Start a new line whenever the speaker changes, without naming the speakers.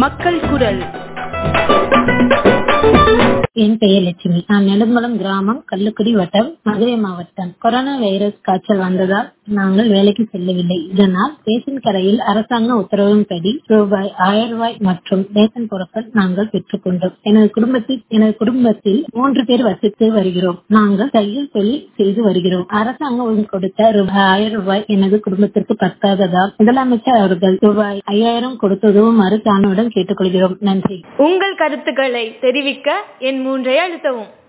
மக்கள் குரல்
என் பெயர் லட்சுமி நான் நெடுங்குளம் கிராமம் கள்ளுக்குடி வட்டம் மதுரை மாவட்டம் கொரோனா வைரஸ் காய்ச்சல் வந்ததால் நாங்கள் வேலைக்கு செல்லவில்லை இதனால் ரேஷன் கடையில் அரசாங்க உத்தரவின்படி ரூபாய் ஆயிரம் ரூபாய் மற்றும் ரேஷன் பொருட்கள் நாங்கள் பெற்றுக்கொண்டோம் எனது குடும்பத்தில் எனது குடும்பத்தில் மூன்று பேர் வசித்து வருகிறோம் நாங்கள் தையல் தொழில் செய்து வருகிறோம் அரசாங்கம் கொடுத்த ரூபாய் ஆயிரம் ரூபாய் எனது குடும்பத்திற்கு பத்தாததால் முதலமைச்சர் அவர்கள் ரூபாய் ஐயாயிரம் கொடுத்து உதவுமாறு தானுடன் கேட்டுக்கொள்கிறோம் நன்றி
உங்கள் கருத்துக்களை தெரிவிக்க என் மூன்றை அழுத்தவும்